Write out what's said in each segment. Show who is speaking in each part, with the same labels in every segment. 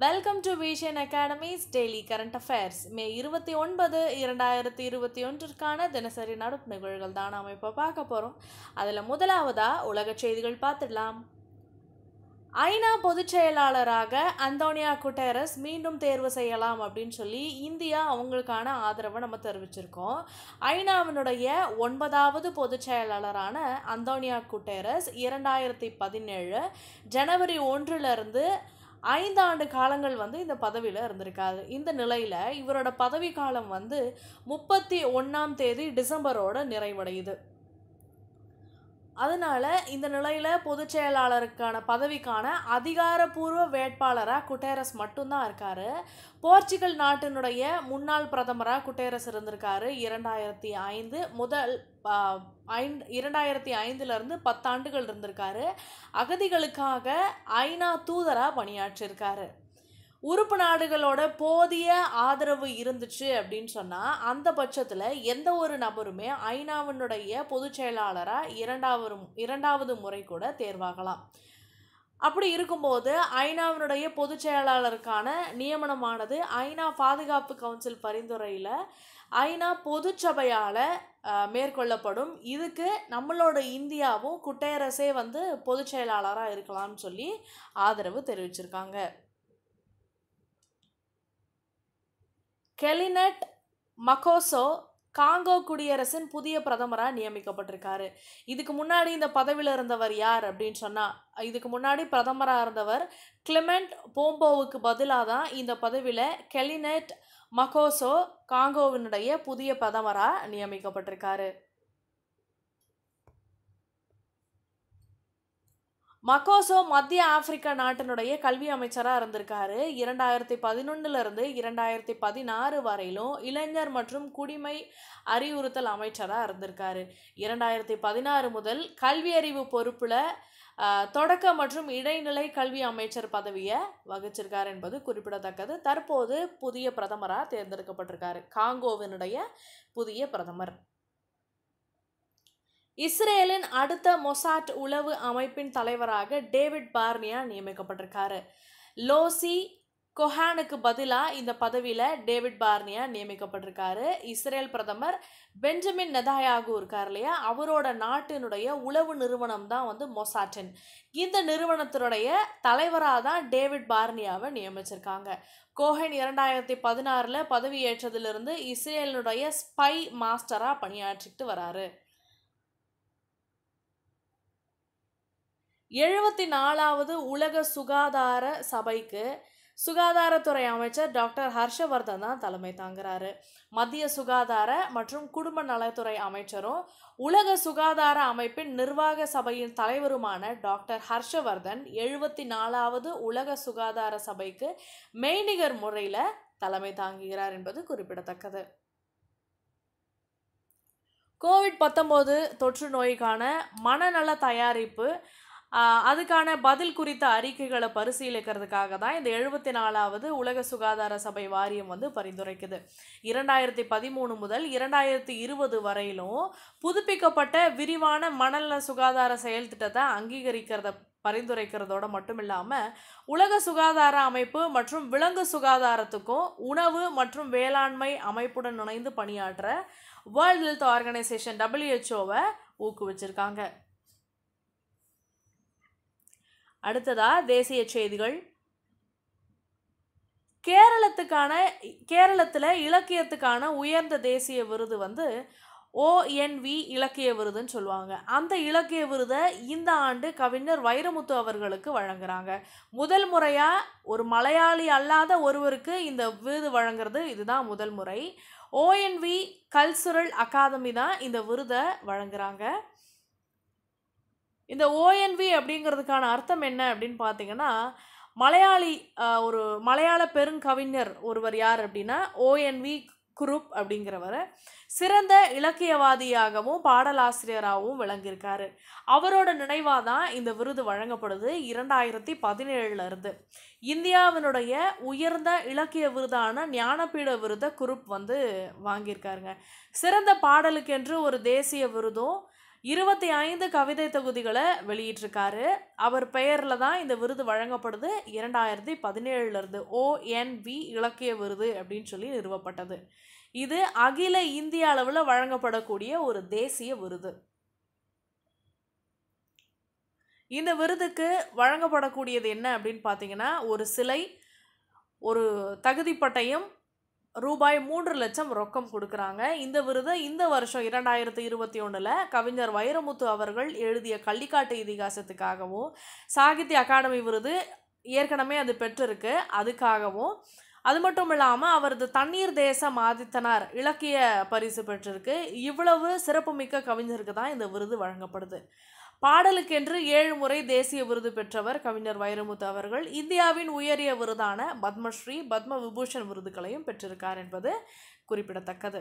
Speaker 1: welcome to Vision academy's daily current affairs May இருபத்தி ஒன்பது இரண்டாயிரத்தி இருபத்தி ஒன்றிற்கான தினசரி நடப்பு நிகழ்வுகள் தான் நாம் இப்போ பார்க்க போகிறோம் அதில் முதலாவதாக உலக செய்திகள் பார்த்துடலாம் ஐநா பொதுச் செயலாளராக அந்தோனியா குட்டேரஸ் மீண்டும் தேர்வு செய்யலாம் அப்படின்னு சொல்லி இந்தியா அவங்களுக்கான ஆதரவை நம்ம தெரிவிச்சிருக்கோம் ஐநாவினுடைய ஒன்பதாவது பொதுச் செயலாளரான அந்தோனியா குட்டேரஸ் இரண்டாயிரத்தி பதினேழு ஜனவரி ஒன்றிலிருந்து ஐந்தாண்டு காலங்கள் வந்து இந்த பதவியில் இருந்திருக்காரு இந்த நிலையில் இவரோட பதவி காலம் வந்து முப்பத்தி ஒன்றாம் தேதி டிசம்பரோட நிறைவடையுது அதனால இந்த நிலையில் பொதுச் செயலாளருக்கான பதவிக்கான அதிகாரப்பூர்வ வேட்பாளராக குட்டேரஸ் மட்டும்தான் இருக்காரு போர்ச்சுகல் நாட்டினுடைய முன்னாள் பிரதமராக குட்டேரஸ் இருந்திருக்காரு இரண்டாயிரத்தி ஐந்து முதல் ஐந்து இரண்டாயிரத்தி ஐந்துலேருந்து பத்தாண்டுகள் இருந்திருக்காரு அகதிகளுக்காக ஐநா தூதராக பணியாற்றியிருக்காரு உறுப்பு நாடுகளோட போதிய ஆதரவு இருந்துச்சு அப்படின்னு சொன்னால் அந்த பட்சத்தில் எந்த ஒரு நபருமே ஐநாவினுடைய பொதுச் செயலாளராக இரண்டாவது இரண்டாவது முறை கூட தேர்வாகலாம் அப்படி இருக்கும்போது ஐநாவினுடைய பொதுச் செயலாளருக்கான நியமனமானது ஐநா பாதுகாப்பு கவுன்சில் பரிந்துரையில் ஐநா பொதுச்சபையால் மேற்கொள்ளப்படும் இதுக்கு நம்மளோட இந்தியாவும் குட்டேரஸே வந்து பொதுச் செயலாளராக இருக்கலாம்னு சொல்லி ஆதரவு தெரிவிச்சிருக்காங்க கெலினட் மக்கோசோ காங்கோ குடியரசின் புதிய பிரதமராக நியமிக்கப்பட்டிருக்காரு இதுக்கு முன்னாடி இந்த பதவியில் இருந்தவர் யார் அப்படின்னு சொன்னால் இதுக்கு முன்னாடி பிரதமராக இருந்தவர் கிளிமெண்ட் போம்போவுக்கு பதிலாக தான் இந்த பதவியில் கெலினட் மக்கோசோ காங்கோவினுடைய புதிய பிரதமராக நியமிக்கப்பட்டிருக்காரு மக்கோசோ மத்திய ஆப்பிரிக்கா நாட்டினுடைய கல்வி அமைச்சராக இருந்திருக்காரு இரண்டாயிரத்தி பதினொன்னுலேருந்து இரண்டாயிரத்தி பதினாறு வரையிலும் இளைஞர் மற்றும் குடிமை அறிவுறுத்தல் அமைச்சராக இருந்திருக்காரு இரண்டாயிரத்தி பதினாறு முதல் கல்வி அறிவு பொறுப்பில் தொடக்க மற்றும் இடைநிலை கல்வி அமைச்சர் பதவியை வகிச்சிருக்கார் என்பது குறிப்பிடத்தக்கது தற்போது புதிய பிரதமராக தேர்ந்தெடுக்கப்பட்டிருக்காரு காங்கோவினுடைய புதிய பிரதமர் இஸ்ரேலின் அடுத்த மொசாட் உளவு அமைப்பின் தலைவராக டேவிட் பார்னியா நியமிக்கப்பட்டிருக்காரு லோசி கொஹானுக்கு பதிலாக இந்த பதவியில் டேவிட் பார்னியா நியமிக்கப்பட்டிருக்காரு இஸ்ரேல் பிரதமர் பெஞ்சமின் நெதாயாகு இருக்கார் இல்லையா அவரோட நாட்டினுடைய உளவு நிறுவனம் தான் வந்து மொசாட்டின் இந்த நிறுவனத்தினுடைய தலைவராக தான் டேவிட் பார்னியாவை நியமிச்சிருக்காங்க கோஹன் இரண்டாயிரத்தி பதினாறில் பதவி ஏற்றதிலிருந்து இஸ்ரேலினுடைய ஸ்பை மாஸ்டராக பணியாற்றிட்டு வராரு எழுபத்தி நாலாவது உலக சுகாதார சபைக்கு சுகாதாரத்துறை அமைச்சர் டாக்டர் ஹர்ஷவர்தன் தான் தலைமை தாங்குறாரு மத்திய சுகாதார மற்றும் குடும்ப நலத்துறை அமைச்சரும் உலக சுகாதார அமைப்பின் நிர்வாக சபையின் தலைவருமான டாக்டர் ஹர்ஷவர்தன் எழுபத்தி நாலாவது உலக சுகாதார சபைக்கு மெய்நிகர் முறையில் தலைமை தாங்குகிறார் என்பது குறிப்பிடத்தக்கது கோவிட் பத்தொம்போது தொற்று நோய்க்கான மனநல தயாரிப்பு அதுக்கான பதில் குறித்த அறிக்கைகளை பரிசீலிக்கிறதுக்காக தான் இந்த எழுபத்தி நாலாவது உலக சுகாதார சபை வாரியம் வந்து பரிந்துரைக்குது இரண்டாயிரத்தி பதிமூணு முதல் இரண்டாயிரத்தி இருபது வரையிலும் புதுப்பிக்கப்பட்ட விரிவான மணல சுகாதார செயல் திட்டத்தை அங்கீகரிக்கிறத பரிந்துரைக்கிறதோட மட்டும் இல்லாமல் உலக சுகாதார அமைப்பு மற்றும் விலங்கு சுகாதாரத்துக்கும் உணவு மற்றும் வேளாண்மை அமைப்புடன் இணைந்து பணியாற்ற வேர்ல்ட் ஹெல்த் ஆர்கனைசேஷன் டபிள்யூஹெச்ஓவை ஊக்குவிச்சிருக்காங்க அடுத்ததா தேசிய செய்திகள் கேரளத்துக்கான கேரளத்தில் இலக்கியத்துக்கான உயர்ந்த தேசிய விருது வந்து ஓஎன்வி இலக்கிய விருதுன்னு சொல்லுவாங்க அந்த இலக்கிய விருதை இந்த ஆண்டு கவிஞர் வைரமுத்து அவர்களுக்கு வழங்குறாங்க முதல் முறையாக ஒரு மலையாளி அல்லாத ஒருவருக்கு இந்த விருது வழங்குறது இதுதான் முதல் முறை ஓஎன்வி கல்சுரல் அகாதமி தான் இந்த விருதை வழங்குறாங்க இந்த ஓஎன்வி அப்படிங்கிறதுக்கான அர்த்தம் என்ன அப்படின்னு பார்த்தீங்கன்னா மலையாளி ஒரு மலையாள பெருங்கவிஞர் ஒருவர் யார் அப்படின்னா ஓஎன்வி குரூப் அப்படிங்கிறவர் சிறந்த இலக்கியவாதியாகவும் பாடலாசிரியராகவும் விளங்கியிருக்காரு அவரோட நினைவாக தான் இந்த விருது வழங்கப்படுது இரண்டாயிரத்தி பதினேழுல இருந்து இந்தியாவினுடைய உயர்ந்த இலக்கிய விருதான ஞானபீட விருதை குரூப் வந்து வாங்கியிருக்காருங்க சிறந்த பாடலுக்கென்று ஒரு தேசிய விருதும் இருபத்தி ஐந்து கவிதை தொகுதிகளை வெளியிட்டிருக்காரு அவர் பெயரில் தான் இந்த விருது வழங்கப்படுது இரண்டாயிரத்தி பதினேழுலேருந்து ஓஎன்வி இலக்கிய விருது அப்படின்னு சொல்லி நிறுவப்பட்டது இது அகில இந்திய அளவில் வழங்கப்படக்கூடிய ஒரு தேசிய விருது இந்த விருதுக்கு வழங்கப்படக்கூடியது என்ன அப்படின்னு பார்த்தீங்கன்னா ஒரு சிலை ஒரு தகுதிப்பட்டையும் ரூபாய் மூன்று லட்சம் ரொக்கம் கொடுக்குறாங்க இந்த விருதை இந்த வருஷம் இரண்டாயிரத்தி இருபத்தி ஒன்றில் கவிஞர் வைரமுத்து அவர்கள் எழுதிய கள்ளிக்காட்டு இதிகாசத்துக்காகவும் சாகித்ய அகாடமி விருது ஏற்கனவே அது பெற்றிருக்கு அதுக்காகவும் அது மட்டும் இல்லாமல் அவரது தண்ணீர் தேசம் ஆதித்தனார் இலக்கிய பரிசு பெற்றிருக்கு இவ்வளவு சிறப்புமிக்க கவிஞருக்கு தான் இந்த விருது வழங்கப்படுது பாடலுக்கென்று ஏழு முறை தேசிய விருது பெற்றவர் கவிஞர் வைரமுத்து அவர்கள் இந்தியாவின் உயரிய விருதான பத்மஸ்ரீ பத்ம விபூஷன் விருதுகளையும் பெற்றிருக்கார் என்பது குறிப்பிடத்தக்கது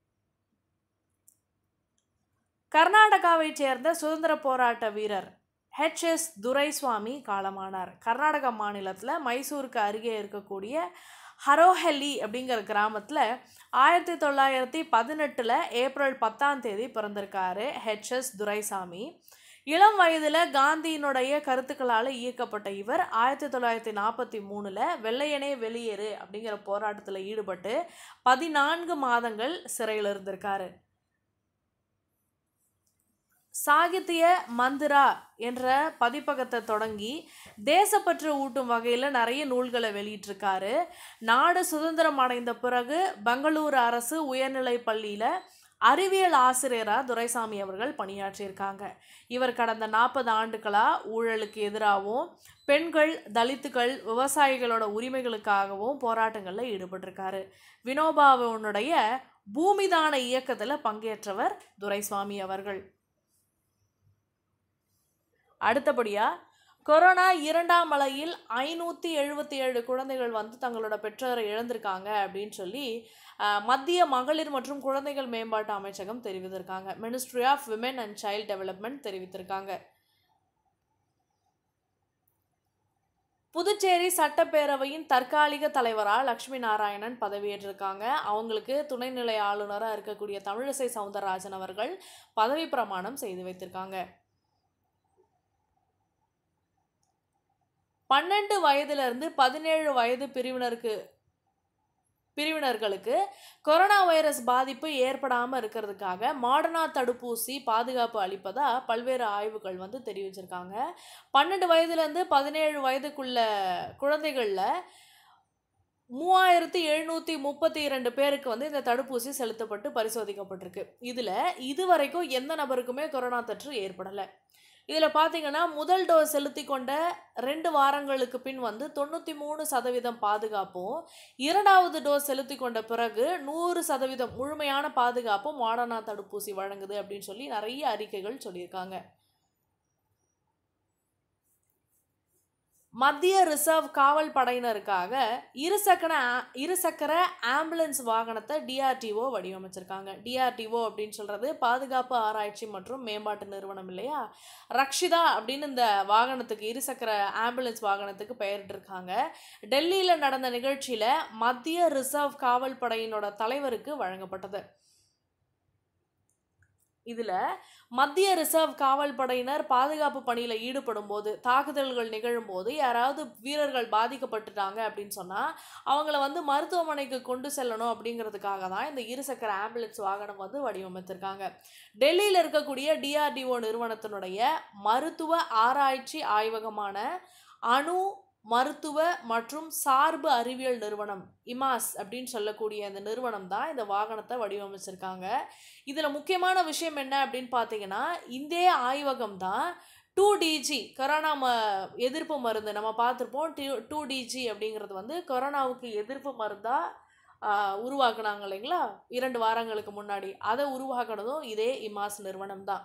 Speaker 1: கர்நாடகாவைச் சேர்ந்த சுதந்திர போராட்ட வீரர் ஹெச் எஸ் துரைசுவாமி காலமானார் கர்நாடக மாநிலத்தில் மைசூருக்கு அருகே இருக்கக்கூடிய ஹரோஹெல்லி அப்படிங்கிற கிராமத்தில் ஆயிரத்தி தொள்ளாயிரத்தி பதினெட்டில் ஏப்ரல் பத்தாம் தேதி பிறந்திருக்காரு ஹெச் எஸ் துரைசாமி இளம் வயதில் காந்தியினுடைய கருத்துக்களால் ஈர்க்கப்பட்ட இவர் ஆயிரத்தி தொள்ளாயிரத்தி நாற்பத்தி மூணில் வெள்ளையனே வெளியேறு அப்படிங்கிற போராட்டத்தில் ஈடுபட்டு பதினான்கு மாதங்கள் சிறையில் இருந்திருக்காரு சாகித்ய மந்திரா என்ற பதிப்பகத்தை தொடங்கி தேசப்பற்று ஊட்டும் வகையில் நிறைய நூல்களை வெளியிட்டிருக்காரு நாடு சுதந்திரம் அடைந்த பிறகு பெங்களூரு அரசு உயர்நிலைப் பள்ளியில் அறிவியல் ஆசிரியராக துரைசாமி அவர்கள் பணியாற்றியிருக்காங்க இவர் கடந்த நாற்பது ஆண்டுகளாக ஊழலுக்கு எதிராகவும் பெண்கள் தலித்துகள் விவசாயிகளோட உரிமைகளுக்காகவும் போராட்டங்களில் ஈடுபட்டிருக்காரு வினோபாவனுடைய பூமிதான இயக்கத்தில் பங்கேற்றவர் துரைசுவாமி அவர்கள் அடுத்தபடியாக கொரோனா இரண்டாம் அலையில் ஐநூற்றி எழுபத்தி ஏழு குழந்தைகள் வந்து தங்களோட பெற்றோரை இழந்திருக்காங்க அப்படின்னு சொல்லி அஹ், மத்திய மகளிர் மற்றும் குழந்தைகள் மேம்பாட்டு அமைச்சகம் தெரிவித்திருக்காங்க ministry of women and child development தெரிவித்திருக்காங்க புதுச்சேரி சட்டப்பேரவையின் தற்காலிக தலைவராக லக்ஷ்மி நாராயணன் பதவியேற்றிருக்காங்க அவங்களுக்கு துணைநிலை ஆளுநராக இருக்கக்கூடிய தமிழிசை சவுந்தரராஜன் அவர்கள் பதவி பிரமாணம் செய்து வைத்திருக்காங்க பன்னெண்டு வயதிலிருந்து பதினேழு வயது பிரிவினருக்கு பிரிவினர்களுக்கு கொரோனா வைரஸ் பாதிப்பு ஏற்படாமல் இருக்கிறதுக்காக மாடர்னா தடுப்பூசி பாதுகாப்பு அளிப்பதா பல்வேறு ஆய்வுகள் வந்து தெரிவிச்சிருக்காங்க பன்னெண்டு வயதுலேருந்து பதினேழு வயதுக்குள்ள குழந்தைகளில் மூவாயிரத்தி எழுநூற்றி முப்பத்தி இரண்டு பேருக்கு வந்து இந்த தடுப்பூசி செலுத்தப்பட்டு பரிசோதிக்கப்பட்டிருக்கு இதில் இதுவரைக்கும் எந்த நபருக்குமே கொரோனா தொற்று ஏற்படலை இதில் பார்த்தீங்கன்னா முதல் டோஸ் செலுத்தி கொண்ட ரெண்டு வாரங்களுக்கு பின் வந்து தொண்ணூற்றி மூணு சதவீதம் பாதுகாப்பும் இரண்டாவது டோஸ் செலுத்தி கொண்ட பிறகு நூறு சதவீதம் முழுமையான பாதுகாப்பும் மாடர்னா தடுப்பூசி வழங்குது அப்படின்னு சொல்லி நிறைய அறிக்கைகள் சொல்லியிருக்காங்க மத்திய ரிசர்வ் காவல் படையினருக்காக இருசக்கர ஆ- இருசக்கர ஆம்புலன்ஸ் வாகனத்தை டிஆர்டிஓ வடிவமைச்சிருக்காங்க டிஆர்டிஓ அப்படின்னு சொல்றது பாதுகாப்பு ஆராய்ச்சி மற்றும் மேம்பாட்டு நிறுவனம் இல்லையா ரக்ஷிதா அப்படின்னு இந்த வாகனத்துக்கு இருசக்கர ஆம்புலன்ஸ் வாகனத்துக்கு பெயரிட்டிருக்காங்க டெல்லியில் நடந்த நிகழ்ச்சியில் மத்திய ரிசர்வ் காவல் படையினோட தலைவருக்கு வழங்கப்பட்டது இதில் மத்திய ரிசர்வ் காவல் படையினர் பாதுகாப்பு பணியில் ஈடுபடும் போது தாக்குதல்கள் நிகழும் போது யாராவது வீரர்கள் பாதிக்கப்பட்டுட்டாங்க அப்படின்னு சொன்னால் அவங்கள வந்து மருத்துவமனைக்கு கொண்டு செல்லணும் அப்படிங்கிறதுக்காக தான் இந்த இருசக்கர ஆம்புலன்ஸ் வாகனம் வந்து வடிவமைத்திருக்காங்க டெல்லியில் இருக்கக்கூடிய டிஆர்டிஓ நிறுவனத்தினுடைய மருத்துவ ஆராய்ச்சி ஆய்வகமான அணு மருத்துவ மற்றும் சார்பு அறிவியல் நிறுவனம் இமாஸ் அப்படின்னு சொல்லக்கூடிய இந்த நிறுவனம் தான் இந்த வாகனத்தை வடிவமைச்சிருக்காங்க இதில் முக்கியமான விஷயம் என்ன அப்படின்னு பார்த்தீங்கன்னா இந்த ஆய்வகம் தான் டூ டிஜி கொரோனா ம எதிர்ப்பு மருந்து நம்ம பார்த்துருப்போம் டூ டூ டிஜி அப்படிங்கிறது வந்து கொரோனாவுக்கு எதிர்ப்பு மருந்தாக உருவாக்குனாங்க இல்லைங்களா இரண்டு வாரங்களுக்கு முன்னாடி அதை உருவாக்குனதும் இதே இமாஸ் நிறுவனம் தான்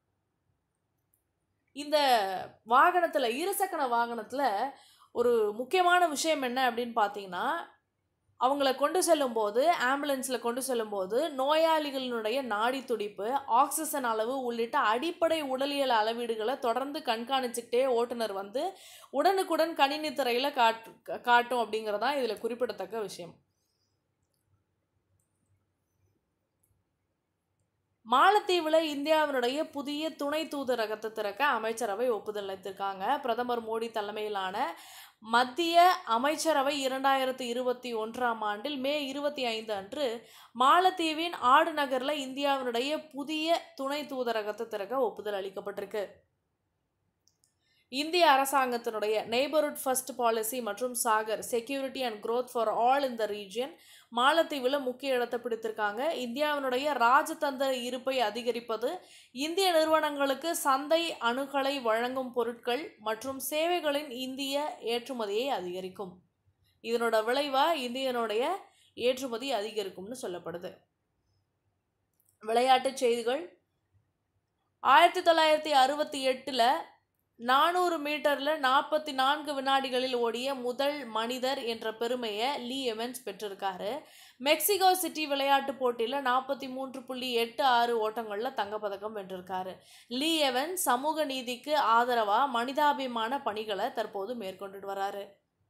Speaker 1: இந்த வாகனத்தில் இருசக்கர வாகனத்தில் ஒரு முக்கியமான விஷயம் என்ன அப்படின்னு பார்த்தீங்கன்னா அவங்கள கொண்டு செல்லும்போது ஆம்புலன்ஸில் கொண்டு செல்லும்போது நோயாளிகளினுடைய நாடி துடிப்பு ஆக்சிஜன் அளவு உள்ளிட்ட அடிப்படை உடலியல் அளவீடுகளை தொடர்ந்து கண்காணிச்சுக்கிட்டே ஓட்டுநர் வந்து உடனுக்குடன் கணினி திரையில் காட்டு காட்டும் அப்படிங்கிறதான் இதில் குறிப்பிடத்தக்க விஷயம் மாலத்தீவில் இந்தியாவினுடைய புதிய துணை தூதரகத்தை திறக்க அமைச்சரவை ஒப்புதல் அளித்திருக்காங்க பிரதமர் மோடி தலைமையிலான மத்திய அமைச்சரவை இரண்டாயிரத்தி இருபத்தி ஒன்றாம் ஆண்டில் மே இருபத்தி ஐந்து அன்று மாலத்தீவின் ஆடு நகரில் இந்தியாவினுடைய புதிய துணை தூதரகத்தை திறக்க ஒப்புதல் அளிக்கப்பட்டிருக்கு இந்திய அரசாங்கத்தினுடைய நெய்பர்ஹுட் ஃபர்ஸ்ட் பாலிசி மற்றும் Sagar security and growth for all in the region மாலத்தீவில் முக்கிய இடத்தை பிடித்திருக்காங்க இந்தியாவினுடைய ராஜதந்திர இருப்பை அதிகரிப்பது இந்திய நிறுவனங்களுக்கு சந்தை அணுகலை வழங்கும் பொருட்கள் மற்றும் சேவைகளின் இந்திய ஏற்றுமதியை அதிகரிக்கும் இதனோட விளைவா இந்தியனுடைய ஏற்றுமதி அதிகரிக்கும்னு சொல்லப்படுது விளையாட்டுச் செய்திகள் ஆயிரத்தி தொள்ளாயிரத்தி அறுபத்தி எட்டில் நானூறு மீட்டரில் நாற்பத்தி நான்கு வினாடிகளில் ஓடிய முதல் மனிதர் என்ற பெருமையை லீ எவன்ஸ் பெற்றிருக்காரு மெக்சிகோ சிட்டி விளையாட்டுப் போட்டியில் நாற்பத்தி மூன்று புள்ளி எட்டு ஆறு ஓட்டங்களில் தங்கப்பதக்கம் வென்றிருக்காரு லீ எவன்ஸ் சமூக நீதிக்கு ஆதரவாக மனிதாபிமான பணிகளை தற்போது மேற்கொண்டுட்டு வராரு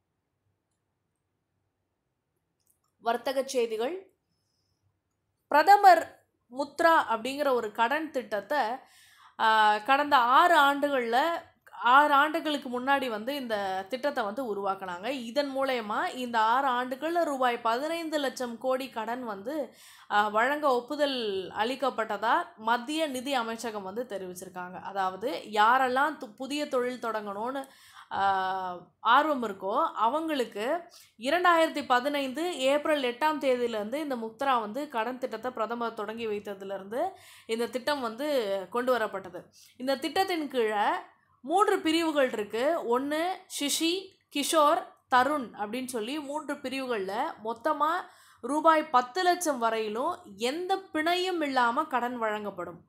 Speaker 1: வர்த்தகச் செய்திகள் பிரதமர் முத்ரா அப்படிங்கிற ஒரு கடன் திட்டத்தை ஆஹ், கடந்த ஆறு ஆண்டுகளில் ஆறு ஆண்டுகளுக்கு முன்னாடி வந்து இந்த திட்டத்தை வந்து உருவாக்குனாங்க இதன் மூலயமா இந்த ஆறு ஆண்டுகளில் ரூபாய் பதினைந்து லட்சம் கோடி கடன் வந்து ஆஹ், வழங்க ஒப்புதல் அளிக்கப்பட்டதா மத்திய நிதி அமைச்சகம் வந்து தெரிவிச்சிருக்காங்க அதாவது யாரெல்லாம் து- புதிய தொழில் தொடங்கணும்னு ஆஹ், ஆர்வம் இருக்கோ அவங்களுக்கு இரண்டாயிரத்தி பதினைந்து ஏப்ரல் எட்டாம் தேதியிலேருந்து இந்த முத்ரா வந்து கடன் திட்டத்தை பிரதமர் தொடங்கி வைத்ததுலேருந்து இந்த திட்டம் வந்து கொண்டு வரப்பட்டது இந்த திட்டத்தின் கீழே மூன்று பிரிவுகள் இருக்கு ஒன்று சிஷி கிஷோர் தருண் அப்படின்னு சொல்லி மூன்று பிரிவுகளில் மொத்தமாக ரூபாய் பத்து லட்சம் வரையிலும் எந்த பிணையும் இல்லாமல் கடன் வழங்கப்படும்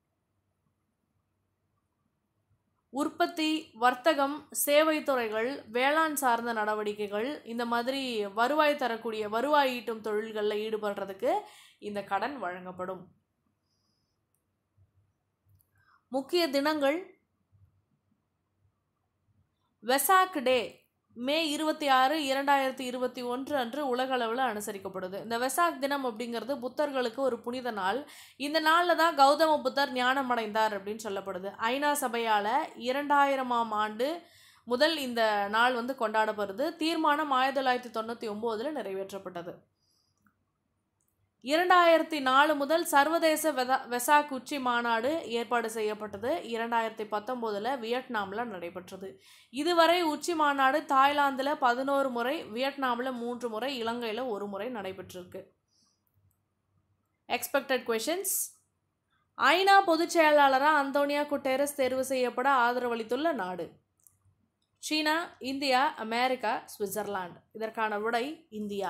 Speaker 1: உற்பத்தி வர்த்தகம் சேவை துறைகள் வேளாண் சார்ந்த நடவடிக்கைகள் இந்த மாதிரி வருவாய் தரக்கூடிய வருவாய் ஈட்டும் தொழில்களில் ஈடுபடுறதுக்கு இந்த கடன் வழங்கப்படும் முக்கிய தினங்கள் வெசாக் டே மே இருபத்தி ஆறு இரண்டாயிரத்தி இருபத்தி ஒன்று அன்று உலகளவில் அனுசரிக்கப்படுது இந்த வெசாக் தினம் அப்படிங்கிறது புத்தர்களுக்கு ஒரு புனித நாள் இந்த நாளில் தான் கௌதம புத்தர் ஞானம் அடைந்தார் அப்படின்னு சொல்லப்படுது ஐநா சபையால் இரண்டாயிரமாம் ஆண்டு முதல் இந்த நாள் வந்து கொண்டாடப்படுது தீர்மானம் ஆயிரத்தி தொள்ளாயிரத்தி தொண்ணூற்றி ஒம்போதில் நிறைவேற்றப்பட்டது இரண்டாயிரத்தி நாலு முதல் சர்வதேச வெதா வெசாக் உச்சி மாநாடு ஏற்பாடு செய்யப்பட்டது இரண்டாயிரத்தி பத்தொம்போதில் வியட்நாமில் நடைபெற்றது இதுவரை உச்சி மாநாடு தாய்லாந்தில் பதினோரு முறை வியட்நாமில் மூன்று முறை இலங்கையில் ஒரு முறை நடைபெற்றிருக்கு எக்ஸ்பெக்டட் கொஷின்ஸ் ஐநா பொதுச் செயலாளராக அந்தோனியா குட்டேரஸ் தேர்வு செய்யப்பட ஆதரவளித்துள்ள நாடு சீனா இந்தியா அமெரிக்கா சுவிட்சர்லாந்து இதற்கான விடை இந்தியா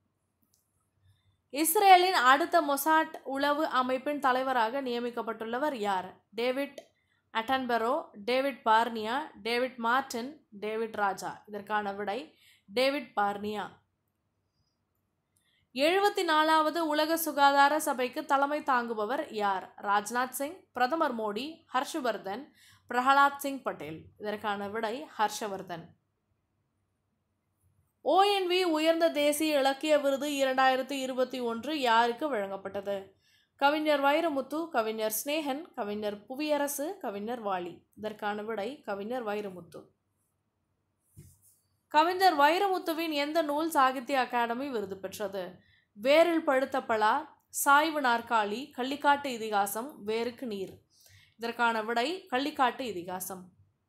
Speaker 1: இஸ்ரேலின் அடுத்த மொசாட் உளவு அமைப்பின் தலைவராக நியமிக்கப்பட்டுள்ளவர் யார் David Attenborough David Barnea David Martin David Raja இதற்கான விடை டேவிட் பார்னியா எழுபத்தி நாலாவது உலக சுகாதார சபைக்கு தலைமை தாங்குபவர் யார் ராஜ்நாத் சிங் பிரதமர் மோடி ஹர்ஷவர்தன் பிரகலாத் சிங் பட்டேல் இதற்கான விடை ஹர்ஷவர்தன் ஓஎன்வி உயர்ந்த தேசிய இலக்கிய விருது இரண்டாயிரத்தி இருபத்தி ஒன்று யாருக்கு வழங்கப்பட்டது கவிஞர் வைரமுத்து கவிஞர் ஸ்னேகன் கவிஞர் புவியரசு கவிஞர் வாலி இதற்கான விடை கவிஞர் வைரமுத்து கவிஞர் வைரமுத்துவின் எந்த நூல் சாகித்ய அகாடமி விருது பெற்றது வேரில் பழுத்த பலா சாய்வு நாற்காலி கள்ளிக்காட்டு இதிகாசம் வேருக்கு நீர் இதற்கான விடை கள்ளிக்காட்டு இதிகாசம்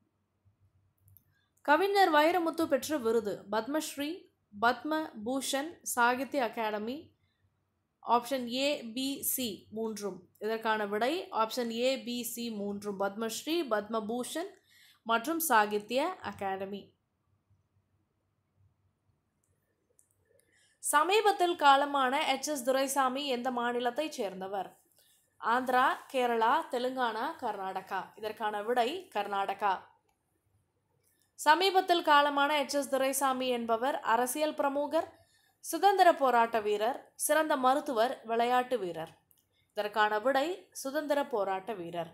Speaker 1: கவிஞர் வைரமுத்து பெற்ற விருது Padmashri Padma Bhushan Sahitya Akademi option A B C மூன்றும் இதற்கான விடை ஆப்ஷன் ஏ பி சி மூன்றும் பத்மஸ்ரீ பத்மபூஷன் மற்றும் சாகித்ய அகாடமி சமீபத்தில் காலமான எச் எஸ் துரைசாமி எந்த மாநிலத்தைச் சேர்ந்தவர் ஆந்திரா கேரளா தெலுங்கானா கர்நாடகா இதற்கான விடை கர்நாடகா சமீபத்தில் காலமான எச் எஸ் துரைசாமி என்பவர் அரசியல் பிரமுகர் சுதந்திர போராட்ட வீரர் சிறந்த மருத்துவர் விளையாட்டு வீரர் இதற்கான விடை சுதந்திர போராட்ட வீரர்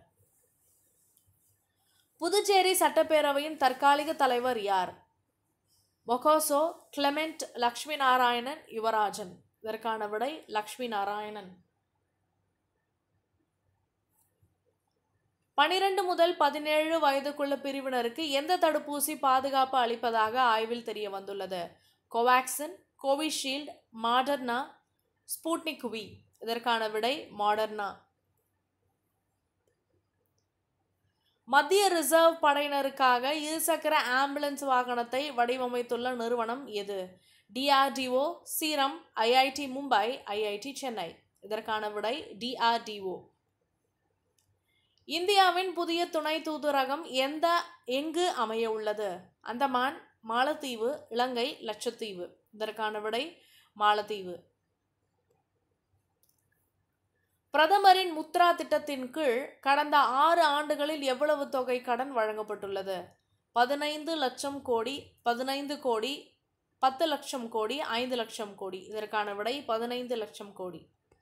Speaker 1: புதுச்சேரி சட்டப்பேரவையின் தற்காலிக தலைவர் யார் மொகோசோ கிளெமெண்ட் லக்ஷ்மி நாராயணன் யுவராஜன் இதற்கான விடை லக்ஷ்மி நாராயணன் பனிரெண்டு முதல் பதினேழு வயதுக்குள்ள பிரிவினருக்கு எந்த தடுப்பூசி பாதுகாப்பு அளிப்பதாக ஆய்வில் தெரிய வந்துள்ளது Covaxin Covishield Moderna Sputnik V இதற்கான விடை மாடர்னா மத்திய ரிசர்வ் படையினருக்காக இருசக்கர ஆம்புலன்ஸ் வாகனத்தை வடிவமைத்துள்ள நிறுவனம் எது DRDO Serum IIT Mumbai IIT Chennai இதற்கான விடை டிஆர்டிஓ இந்தியாவின் புதிய துணை தூதரகம் எந்த எங்கு அமைய உள்ளது அந்தமான் மாலத்தீவு இலங்கை லட்சத்தீவு இதற்கான விடை மாலத்தீவு பிரதமரின் முத்ரா திட்டத்தின் கீழ் கடந்த ஆறு ஆண்டுகளில் எவ்வளவு தொகை கடன் வழங்கப்பட்டுள்ளது பதினைந்து லட்சம் கோடி பதினைந்து கோடி பத்து லட்சம் கோடி ஐந்து லட்சம் கோடி இதற்கான விடை பதினைந்து லட்சம் கோடி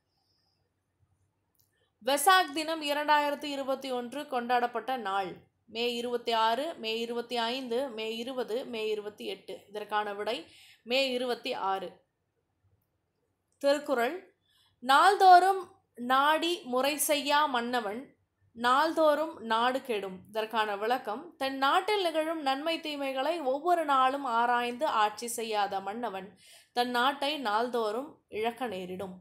Speaker 1: வெசாக் தினம் இரண்டாயிரத்தி இருபத்தி ஒன்று கொண்டாடப்பட்ட நாள் மே இருபத்தி ஆறு மே இருபத்தி ஐந்து மே இருபது மே இருபத்தி எட்டு இதற்கான விடை மே இருபத்தி ஆறு திருக்குறள் நாள்தோறும் நாடி முறை செய்யா மன்னவன் நாள்தோறும் நாடு கெடும் இதற்கான விளக்கம் தன் நாட்டில் நிகழும் நன்மை தீமைகளை ஒவ்வொரு நாளும் ஆராய்ந்து ஆட்சி செய்யாத மன்னவன் தன் நாட்டை நாள்தோறும் இழக்க நேரிடும்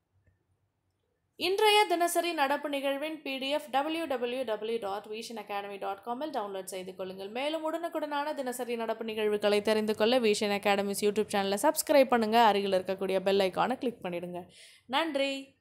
Speaker 1: இன்றைய தினசரி நடப்பு நிகழ்வின் PDF W W W dot Vision Academy dot காமில் டவுன்லோட் செய்து கொள்ளுங்கள் மேலும் உடனுக்குடனான தினசரி நடப்பு நிகழ்வுகளை தெரிந்து கொள்ள விஷன் அகாடமிஸ் யூடியூப் சேனலை சப்ஸ்கிரைப் பண்ணுங்கள் அருகில் இருக்கக்கூடிய பெல் ஐக்கானை கிளிக் பண்ணிடுங்க நன்றி